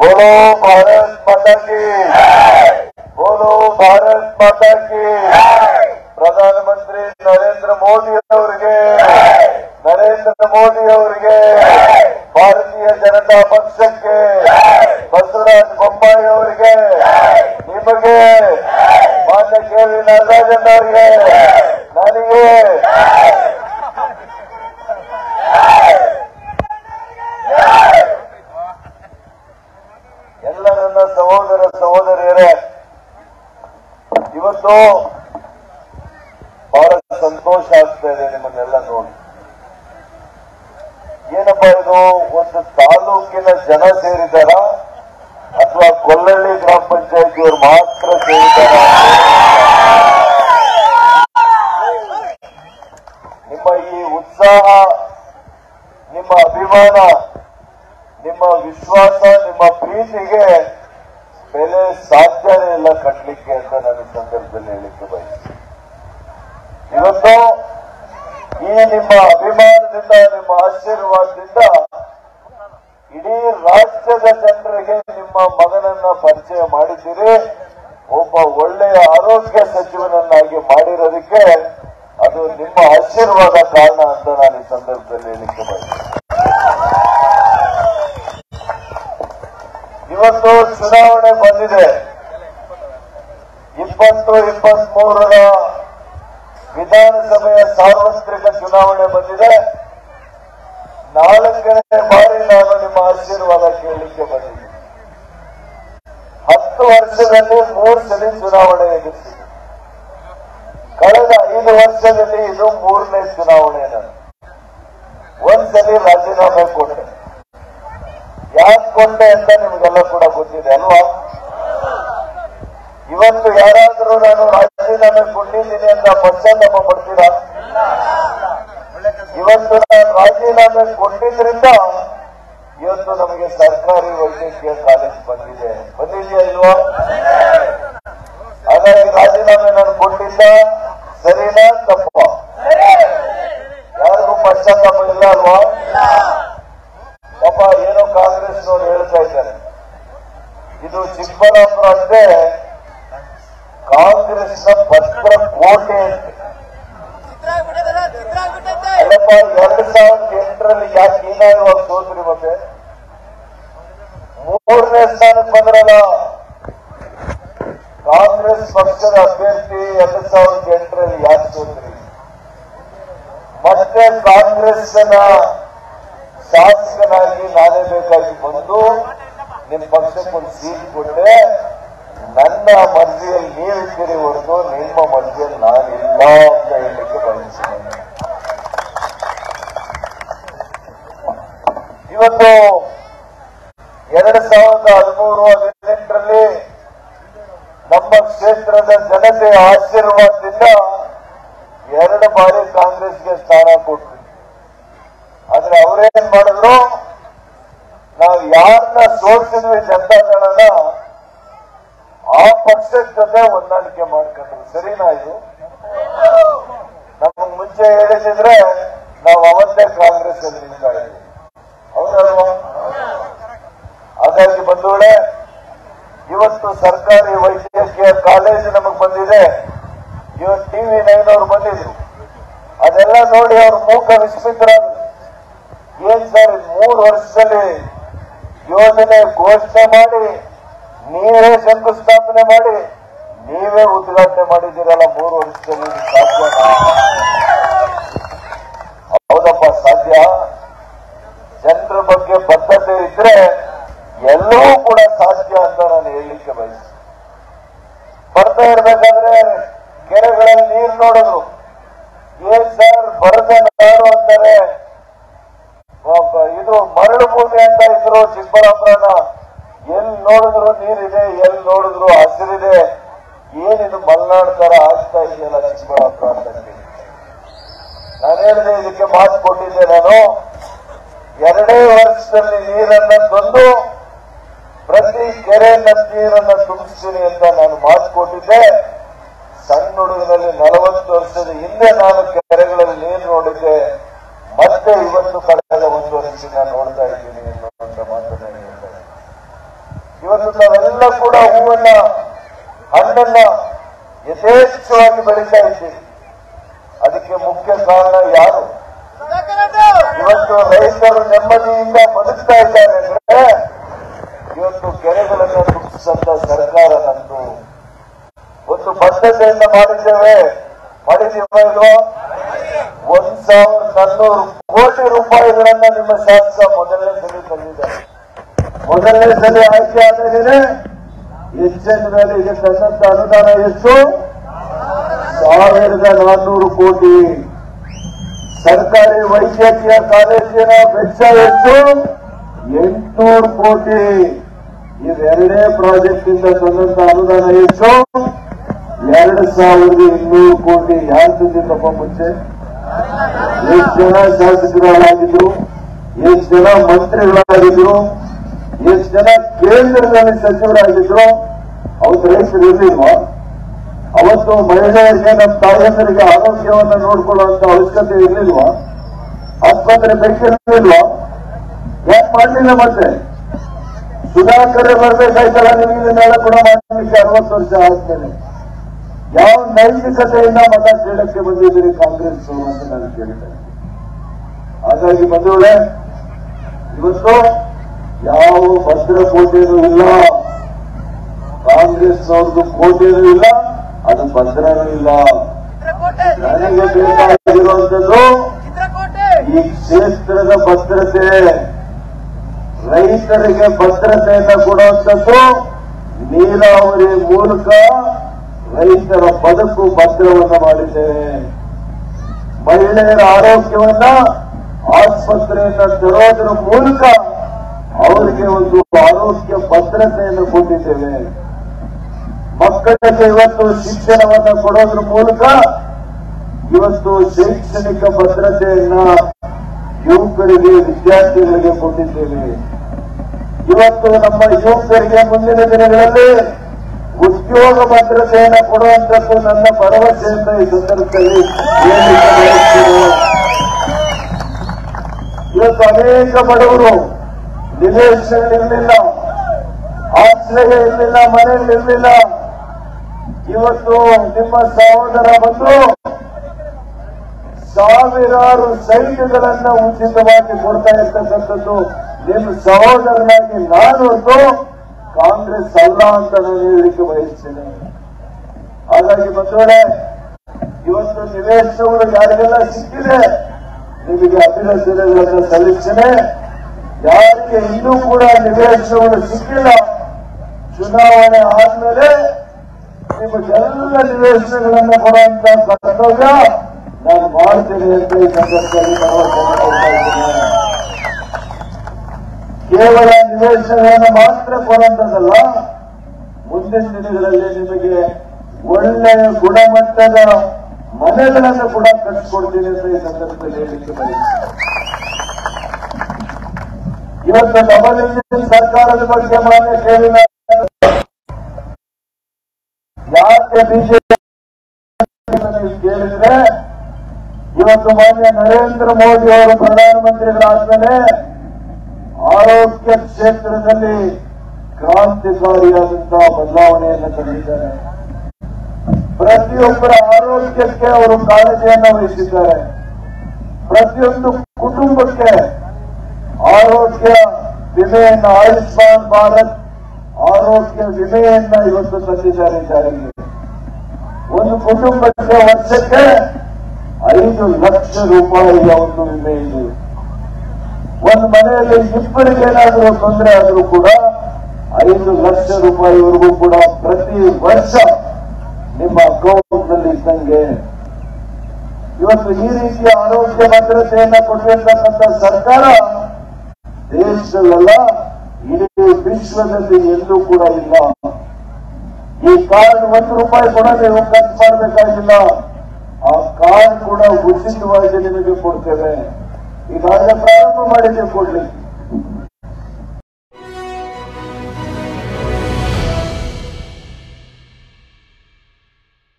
बोलो भारत माता की बोलो ಭಾರತ್ ಮಾತಾ ಕಿ ಪ್ರಧಾನಮಂತ್ರಿ ನರೇಂದ್ರ ಮೋದಿ ಅವರಿಗೆ ನರೇಂದ್ರ ಮೋದಿ ಅವರಿಗೆ ಭಾರತೀಯ ಜನತಾ ಪಕ್ಷಕ್ಕೆ ಬಸವರಾಜ ಬೊಮ್ಮಾಯಿ ಅವರಿಗೆ ನಿಮಗೆ ಮಾನ್ಯ ಕೆ ವಿ ನಾಗರಾಜನ್ ಅವರಿಗೆ ನನಗೆ ಎಲ್ಲ ನನ್ನ ಸಹೋದರ ಸಹೋದರಿಯರೇ ಇವತ್ತು ಬಹಳ ಸಂತೋಷ ಆಗ್ತಾ ಇದೆ ನಿಮ್ಮನ್ನೆಲ್ಲ ನೋಡಿ ಏನಪ್ಪಾ ಇದು ಒಂದು ತಾಲೂಕಿನ ಜನ ಸೇರಿದಾರ ಅಥವಾ ಕೊಲ್ಲಳ್ಳಿ ಗ್ರಾಮ ಪಂಚಾಯತಿಯವರು ಮಾತ್ರ ಸೇರಿದಾರ ನಿಮ್ಮ ಈ ಉತ್ಸಾಹ ನಿಮ್ಮ ಅಭಿಮಾನ ನಿಮ್ಮ ವಿಶ್ವಾಸ ನಿಮ್ಮ ಪ್ರೀತಿಗೆ ಬೆಲೆ ಸಾಧ್ಯನೇ ಇಲ್ಲ ಕಟ್ಟಲಿಕ್ಕೆ ಅಂತ ನಾನು ಈ ಸಂದರ್ಭದಲ್ಲಿ ಹೇಳಿಕ್ಕೆ ಬಯಸ್ತೀನಿ ಇವತ್ತು ಈ ನಿಮ್ಮ ಅಭಿಮಾನದಿಂದ ನಿಮ್ಮ ಆಶೀರ್ವಾದದಿಂದ ಇಡೀ ರಾಜ್ಯದ ಜನರಿಗೆ ನಿಮ್ಮ ಮಗನನ್ನ ಪರಿಚಯ ಮಾಡಿದ್ದೀರಿ ಒಬ್ಬ ಒಳ್ಳೆಯ ಆರೋಗ್ಯ ಸಚಿವನನ್ನಾಗಿ ಮಾಡಿರೋದಕ್ಕೆ ಅದು ನಿಮ್ಮ ಆಶೀರ್ವಾದ ಕಾರಣ ಅಂತ ನಾನು ಈ ಸಂದರ್ಭದಲ್ಲಿ ಹೇಳಿಕ್ಕೆ ಬಯಸ್ತೀನಿ ಇವತ್ತು ಚುನಾವಣೆ ಬಂದಿದೆ ಇಪ್ಪತ್ತು ಇಪ್ಪತ್ತ್ ಮೂರರ ವಿಧಾನಸಭೆಯ ಸಾರ್ವತ್ರಿಕ ಚುನಾವಣೆ ಬಂದಿದೆ ನಾಲ್ಕನೇ ಬಾರಿ ನಾನು ನಿಮ್ಮ ಆಶೀರ್ವಾದ ಕೇಳಲಿಕ್ಕೆ ಬಂದಿದ್ದೀನಿ ಹತ್ತು ವರ್ಷದಲ್ಲಿ ಮೂರು ಸಲ ಚುನಾವಣೆ ಎದುರಿಸಿದೆ ಕಳೆದ ಐದು ವರ್ಷದಲ್ಲಿ ಇದು ಮೂರನೇ ಚುನಾವಣೆ ನಾನು ಒಂದ್ಸಲಿ ರಾಜೀನಾಮೆ ಕೊಟ್ಟೆ ಯಾಕೆ ಕೊಂಡೆ ಅಂತ ನಿಮಗೆಲ್ಲ ಕೂಡ ಗೊತ್ತಿದೆ ಅಲ್ವಾ ಇವತ್ತು ಯಾರಾದರೂ ನಾನು ರಾಜೀನಾಮೆ ಕೊಟ್ಟಿದ್ದೀನಿ ಅಂತ ಪಶ್ಚಾತ್ತಾಪ ಪಡ್ತೀರಾ ಇವತ್ತು ನಾನು ರಾಜೀನಾಮೆ ಕೊಟ್ಟಿದ್ರಿಂದ ಇವತ್ತು ನಮಗೆ ಸರ್ಕಾರಿ ವೈದ್ಯಕೀಯ ಕಾಲೇಜ್ ಬಂದಿದೆ ಬಂದಿದೆಯಾ ಇಲ್ವಾ ಹಾಗಾಗಿ ರಾಜೀನಾಮೆ ನಾನು ಕೊಟ್ಟಿದ್ದ ಸರಿನಾ ತಪ್ಪ ಯಾರಿಗೂ ಪಶ್ಚಾತ್ತಾಪ ಇಲ್ಲ ಅಲ್ವಾ ಪಾಪ ಏನೋ ಕಾಂಗ್ರೆಸ್ನವ್ರು ಹೇಳ್ತಾ ಇದ್ದಾರೆ ಇದು ಚಿಕ್ಕಬಳ್ಳಾಪುರ ಅಂದ್ರೆ ಕಾಂಗ್ರೆಸ್ನ ಭದ್ರ ಕೋಟೆ ಅಂತ ಅಲ್ಲಪ್ಪ ಎರಡ್ ಸಾವಿರದ ಎಂಟರಲ್ಲಿ ಯಾಕೆ ಹೀನಾಯವಾಗಿ ಸೋತ್ರಿ ಮತ್ತೆ ಮೂರನೇ ಸ್ಥಾನಕ್ಕೆ ಬಂದ್ರಲ್ಲ ಕಾಂಗ್ರೆಸ್ ಪಕ್ಷದ ಅಭ್ಯರ್ಥಿ ಎರಡ್ ಸಾವಿರದ ಎಂಟರಲ್ಲಿ ಯಾಕೆ ಸೋತ್ರಿ ಮತ್ತೆ ಕಾಂಗ್ರೆಸ್ನ ಶಾಸಕನಾಗಿ ನಾನೇ ಬೇಕಾಗಿ ಬಂದು ನಿಮ್ಮ ಪಕ್ಷಕ್ಕೆ ಒಂದು ಸೀಟ್ ಕೊಟ್ಟೆ ನನ್ನ ಮರ್ಜಿಯಲ್ಲಿ ನೀವಿದ್ದೀರಿ ಹೊರತು ನಿಮ್ಮ ಮರ್ಜಿಯಲ್ಲಿ ನಾನಿಲ್ಲ ಅಂತ ಹೇಳಲಿಕ್ಕೆ ಬಯಸ್ತೀನಿ ಇವತ್ತು ಎರಡು ಸಾವಿರದ ಹದಿಮೂರು ಹದಿನೆಂಟರಲ್ಲಿ ನಮ್ಮ ಕ್ಷೇತ್ರದ ಜನತೆಯ ಆಶೀರ್ವಾದದಿಂದ ಎರಡು ಬಾರಿ ಕಾಂಗ್ರೆಸ್ಗೆ ಸ್ಥಾನ ಕೊಟ್ರು ಆದ್ರೆ ಅವ್ರೇನ್ ಮಾಡಿದ್ರು ನಾವು ಯಾರನ್ನ ಸೋಲ್ಸಿದ್ವಿ ಜನತಾದಳನ ಆ ಪಕ್ಷದ ಜೊತೆ ಹೊಂದಾಣಿಕೆ ಮಾಡ್ಕೊಂಡ್ರು ಸರಿನಾ ಇದು ನಮಗ್ ಮುಂಚೆ ಹೇಳಿದ್ರೆ ನಾವು ಅವತ್ತೇ ಕಾಂಗ್ರೆಸ್ ಅಲ್ಲಿ ನಿಂತ ಇದ್ವಿ ಹೌದಲ್ವಾ ಹಾಗಾಗಿ ಬಂಧುಗಳೇ ಇವತ್ತು ಸರ್ಕಾರಿ ವೈದ್ಯಕೀಯ ಕಾಲೇಜು ನಮಗ್ ಬಂದಿದೆ ಇವತ್ತು ಟಿವಿ ನೈನ್ ಅವ್ರು ಬಂದಿದ್ರು ಅದೆಲ್ಲ ನೋಡಿ ಅವ್ರು ಮೂಕ ವಿಸ್ಮಿತರಾದ್ರು ಏನ್ ಸರ್ ಇದ್ ಮೂರು ವರ್ಷದಲ್ಲಿ ಯೋಜನೆ ಘೋಷಣೆ ಮಾಡಿ ನೀವೇ ಶಂಕುಸ್ಥಾಪನೆ ಮಾಡಿ ನೀವೇ ಉದ್ಘಾಟನೆ ಮಾಡಿದ್ದೀರಲ್ಲ ಮೂರು ವರ್ಷದಲ್ಲಿ ಇದು ಸಾಧ್ಯನಾ ಹೌದಪ್ಪ ಸಾಧ್ಯ ಜನರ ಬಗ್ಗೆ ಬದ್ಧತೆ ಇದ್ರೆ ಎಲ್ಲವೂ ಕೂಡ ಸಾಧ್ಯ ಅಂತ ನಾನು ಹೇಳಲಿಕ್ಕೆ ಬಯಸ್ತೀನಿ ಬರ್ತಾ ಇರ್ಬೇಕಾದ್ರೆ ಕೆರೆಗಳಲ್ಲಿ ನೀರು ನೋಡಿದ್ರು ಏನ್ ಸರ್ ಬರದ ನಾಡು ಅಂತಾರೆ ಒಬ್ಬ ಇದು ಮರಳು ಭೂಮಿ ಅಂತ ಇದ್ರು ಚಿಕ್ಕಬಳ್ಳಾಪುರನ ಎಲ್ಲಿ ನೋಡಿದ್ರು ನೀರಿದೆ ಎಲ್ಲಿ ನೋಡಿದ್ರು ಹಸಿರಿದೆ ಏನಿದು ಮಲೆನಾಡು ತರ ಆಗ್ತಾ ಇದೆಯಲ್ಲ ಚಿಕ್ಕಬಳ್ಳಾಪುರ ಅಂತ ಹೇಳಿ ನಾನು ಹೇಳಿದೆ ಇದಕ್ಕೆ ಮಾತು ಕೊಟ್ಟಿದ್ದೆ ನಾನು ಎರಡೇ ವರ್ಷದಲ್ಲಿ ನೀರನ್ನ ತಂದು ಪ್ರತಿ ಕೆರೆಯನ್ನ ನೀರನ್ನ ತುಂಬಿಸ್ತೀನಿ ಅಂತ ನಾನು ಮಾತು ಕೊಟ್ಟಿದ್ದೆ ಸಣ್ಣ ಹುಡುಗನಲ್ಲಿ ನಲವತ್ತು ವರ್ಷದ ಹಿಂದೆ ನಾನು ಕೆರೆಗಳಲ್ಲಿ ನೀರು ನೋಡಿದ್ದೆ ಮತ್ತೆ ಇವತ್ತು ಕಳೆದ ಒಂದು ವರ್ಷದಿಂದ ನೋಡ್ತಾ ಇದ್ದೀನಿ ಅನ್ನುವಂತ ಮಾತನ್ನ ಹೇಳ್ತಾರೆ ಇವತ್ತು ನಾವೆಲ್ಲ ಕೂಡ ಹೂವನ್ನ ಹಣ್ಣನ್ನ ಯಥೇಚ್ಛವಾಗಿ ಬೆಳೀತಾ ಇದ್ದೀವಿ ಅದಕ್ಕೆ ಮುಖ್ಯ ಕಾರಣ ಯಾರು ಇವತ್ತು ರೈತರು ನೆಮ್ಮದಿಯಿಂದ ಬದುಕ್ತಾ ಇದ್ದಾರೆ ಅಂದ್ರೆ ಇವತ್ತು ಕೆರೆಗಳನ್ನು ತುಂಬಿಸಂತ ಸರ್ಕಾರ ನಮ್ದು ಒಂದು ಬದ್ಧತೆಯಿಂದ ಮಾಡಿದ್ದೇವೆ ಮಾಡಿದೀವ ಇಲ್ವಾ ಒಂದ್ ಸಾವಿರದ ನಾನ್ನೂರು ಕೋಟಿ ರೂಪಾಯಿಗಳನ್ನ ನಿಮ್ಮ ಶಾಸಕ ಮೊದಲನೇ ಸಲ ತಂದಿದ್ದಾರೆ ಮೊದಲನೇ ಸಲ ಆಯ್ಕೆ ಆದಾಗಲೇ ಹೆಚ್ಚಿನ ಮೇಲೆ ಈಗ ತಂದಂತ ಅನುದಾನ ಎಷ್ಟು ಸಾವಿರದ ನಾನ್ನೂರು ಕೋಟಿ ಸರ್ಕಾರಿ ವೈದ್ಯಕೀಯ ಕಾಲೇಜಿನ ವೆಚ್ಚ ಎಷ್ಟು ಎಂಟುನೂರು ಕೋಟಿ ಇವೆರಡೇ ಪ್ರಾಜೆಕ್ಟ್ ಇಂದ ತಂದಂತ ಅನುದಾನ ಎಷ್ಟು ಎರಡು ಸಾವಿರದ ಇನ್ನೂರು ಕೋಟಿ ಯಾರು ತಂದಿದ್ದಪ್ಪ ಮುಂಚೆ ಎಷ್ಟು ಜನ ಶಾಸಕರುಗಳಾಗಿದ್ರು ಎಷ್ಟು ಜನ ಮಂತ್ರಿಗಳಾಗಿದ್ರು ಎಷ್ಟು ಜನ ಕೇಂದ್ರದಲ್ಲಿ ಸಚಿವರಾಗಿದ್ರು ಅವ್ರು ರೈತರು ಇರ್ಲಿಲ್ವಾ ಅವತ್ತು ಮಹಿಳೆಯರಿಗೆ ನಮ್ಮ ತಾಯಂದರಿಗೆ ಆರೋಗ್ಯವನ್ನ ನೋಡ್ಕೊಳ್ಳುವಂತ ಅವಶ್ಯಕತೆ ಇರ್ಲಿಲ್ವಾ ಆಸ್ಪತ್ರೆ ಬೇಕಿರ್ಲಿಲ್ವಾ ಯಾಕೆ ಮಾಡಲಿಲ್ಲ ಮತ್ತೆ ಸುಧಾಕರ್ ಬರ್ಬೇಕಾಯ್ತಲ್ಲ ನಿಮಗೆ ಇದನ್ನೆಲ್ಲ ಕೂಡ ಮಾಡಲಿಕ್ಕೆ ಅರವತ್ತು ವರ್ಷ ಆದ್ಮೇಲೆ ಯಾವ ನೈತಿಕತೆಯಿಂದ ಮತ ಕೇಳಕ್ಕೆ ಬಂದಿದ್ದೀರಿ ಕಾಂಗ್ರೆಸ್ ಅವರು ಅಂತ ನಾನು ಕೇಳ್ತೇನೆ ಹಾಗಾಗಿ ಬಂಧುಗಳೇ ಇವತ್ತು ಯಾವ ಭದ್ರಕೋಟೆನೂ ಇಲ್ಲ ಕಾಂಗ್ರೆಸ್ನವ್ರದ್ದು ಕೋಟೆನೂ ಇಲ್ಲ ಅದು ಭದ್ರನೂ ಇಲ್ಲ ನನಗೆ ಬೇಕಾಗಿರುವಂತದ್ದು ಈ ಕ್ಷೇತ್ರದ ಭದ್ರತೆ ರೈತರಿಗೆ ಭದ್ರತೆಯನ್ನು ಕೊಡುವಂಥದ್ದು ನೀರಾವರಿ ಮೂಲಕ ರೈತರ ಬದುಕು ಭದ್ರವನ್ನ ಮಾಡಿದ್ದೇವೆ ಮಹಿಳೆಯರ ಆರೋಗ್ಯವನ್ನ ಆಸ್ಪತ್ರೆಯನ್ನ ತರೋದರ ಮೂಲಕ ಅವರಿಗೆ ಒಂದು ಆರೋಗ್ಯ ಭದ್ರತೆಯನ್ನು ಕೊಟ್ಟಿದ್ದೇವೆ ಮಕ್ಕಳಿಗೆ ಇವತ್ತು ಶಿಕ್ಷಣವನ್ನ ಕೊಡೋದ್ರ ಮೂಲಕ ಇವತ್ತು ಶೈಕ್ಷಣಿಕ ಭದ್ರತೆಯನ್ನ ಯುವಕರಿಗೆ ವಿದ್ಯಾರ್ಥಿಗಳಿಗೆ ಕೊಟ್ಟಿದ್ದೇವೆ ಇವತ್ತು ನಮ್ಮ ಯುವಕರಿಗೆ ಮುಂದಿನ ದಿನಗಳಲ್ಲಿ ಉದ್ಯೋಗ ಭದ್ರತೆಯನ್ನು ಕೊಡುವಂತದ್ದು ನನ್ನ ಭರವಸೆ ಅಂತ ಈ ಸಂದರ್ಭದಲ್ಲಿ ಹೇಳಲಿಕ್ಕೆ ಬಯಸ್ತೇನೆ. ಇವತ್ತು ಅನೇಕ ಬಡವರು ನಿವೇಶನಗಳಿರಲಿಲ್ಲ ಆಶ್ರಯ ಇರಲಿಲ್ಲ ಮನೆಗಳಿರಲಿಲ್ಲ ಇವತ್ತು ನಿಮ್ಮ ಸಹೋದರ ಬಂದು ಸಾವಿರಾರು ಸೈಟ್ಗಳನ್ನ ಉಚಿತವಾಗಿ ಕೊಡ್ತಾ ಇರ್ತಕ್ಕಂಥದ್ದು ನಿಮ್ಮ ಸಹೋದರನಾಗಿ ನಾನು ಒಂದು ಕಾಂಗ್ರೆಸ್ ಅಲ್ಲ ಅಂತ ನಾನು ಹೇಳಲಿಕ್ಕೆ ಬಯಸ್ತೇನೆ ಹಾಗಾಗಿ ಬಂದೋಡೆ ಇವತ್ತು ನಿವೇಶನಗಳು ಯಾರಿಗೆಲ್ಲ ಸಿಕ್ಕಿದೆ ನಿಮಗೆ ಅಭಿನಂದನೆಗಳನ್ನು ಸಲ್ಲಿಸ್ತೇನೆ ಯಾರಿಗೆ ಇನ್ನೂ ಕೂಡ ನಿವೇಶನಗಳು ಸಿಕ್ಕಿಲ್ಲ ಚುನಾವಣೆ ಆದ್ಮೇಲೆ ನಿಮಗೆಲ್ಲ ನಿವೇಶನಗಳನ್ನು ಕೊಡುವಂತ ಕರ್ತವ್ಯ ನಾನು ಮಾಡ್ತೇನೆ ಅಂತ ಈ ಸಂದರ್ಭದಲ್ಲಿ ಭರವಸೆ ಕೊಡ್ತಾ ಇದ್ದೇನೆ ಕೇವಲ ನಿವೇಶನಗಳನ್ನು ಮಾತ್ರ ಕೊಡುವಂತದ್ದಲ್ಲ ಮುಂದಿನ ದಿನಗಳಲ್ಲಿ ನಿಮಗೆ ಒಳ್ಳೆಯ ಗುಣಮಟ್ಟದ ಮನೆಗಳನ್ನು ಕೂಡ ಕಟ್ಟಿಕೊಡ್ತೀನಿ ಅಂತ ಈ ಸಂದರ್ಭದಲ್ಲಿ ಹೇಳಲಿಕ್ಕೆ ಬಯಸ್ತೇನೆ ಇವತ್ತು ಡಬಲ್ ಇಂಜಿನ್ ಸರ್ಕಾರದ ಬಗ್ಗೆ ಮಾನ್ಯ ಕೇಳಿಲ್ಲ ಯಾಕೆ ಬಿಜೆಪಿ ನೀವು ಕೇಳಿದ್ರೆ ಇವತ್ತು ಮಾನ್ಯ ನರೇಂದ್ರ ಮೋದಿ ಅವರು ಪ್ರಧಾನಮಂತ್ರಿಗಳಾದ್ಮೇಲೆ ಆರೋಗ್ಯ ಕ್ಷೇತ್ರದಲ್ಲಿ ಕ್ರಾಂತಿಕಾರಿಯಾದಂತಹ ಬದಲಾವಣೆಯನ್ನು ತಂದಿದ್ದಾರೆ ಪ್ರತಿಯೊಬ್ಬರ ಆರೋಗ್ಯಕ್ಕೆ ಅವರು ಕಾಳಜಿಯನ್ನು ವಹಿಸಿದ್ದಾರೆ ಪ್ರತಿಯೊಂದು ಕುಟುಂಬಕ್ಕೆ ಆರೋಗ್ಯ ವಿಮೆಯನ್ನು ಆಯುಷ್ಮಾನ್ ಭಾರತ್ ಆರೋಗ್ಯ ವಿಮೆಯನ್ನ ಇವತ್ತು ತಂದಿದ್ದಾರೆ ಜಾರಿಗೆ ಒಂದು ಕುಟುಂಬಕ್ಕೆ ವರ್ಷಕ್ಕೆ ಐದು ಲಕ್ಷ ರೂಪಾಯಿಯ ಒಂದು ವಿಮೆ ಇದೆ ಒಂದು ಮನೆಯಲ್ಲಿ ಇಬ್ಬರಿಗೆ ಏನಾದರೂ ತೊಂದರೆ ಆದರೂ ಕೂಡ ಐದು ಲಕ್ಷ ರೂಪಾಯಿವರೆಗೂ ಕೂಡ ಪ್ರತಿ ವರ್ಷ ನಿಮ್ಮ ಅಕೌಂಟ್ ನಲ್ಲಿ ಇದ್ದಂಗೆ ಇವತ್ತು ಈ ರೀತಿಯ ಆರೋಗ್ಯ ಭದ್ರತೆಯನ್ನ ಕೊಟ್ಟಿರ್ತಕ್ಕಂಥ ಸರ್ಕಾರ ದೇಶದಲ್ಲ ಇಡೀ ವಿಶ್ವದಲ್ಲಿ ಎಲ್ಲೂ ಕೂಡ ಇಲ್ಲ ಈ ಕಾರ್ಡ್ ಒಂದು ರೂಪಾಯಿ ಕೂಡ ನೀವು ಖರ್ಚು ಮಾಡಬೇಕಾಗಿಲ್ಲ ಆ ಕಾರ್ಡ್ ಕೂಡ ಉಚಿತವಾಗಿ ನಿಮಗೆ ಕೊಡ್ತೇವೆ ಈಗಾಗಲೇ ಪ್ರಾರಂಭ ಮಾಡಿದ್ದೀವಿ ಕೊಡ್ಲಿಕ್ಕೆ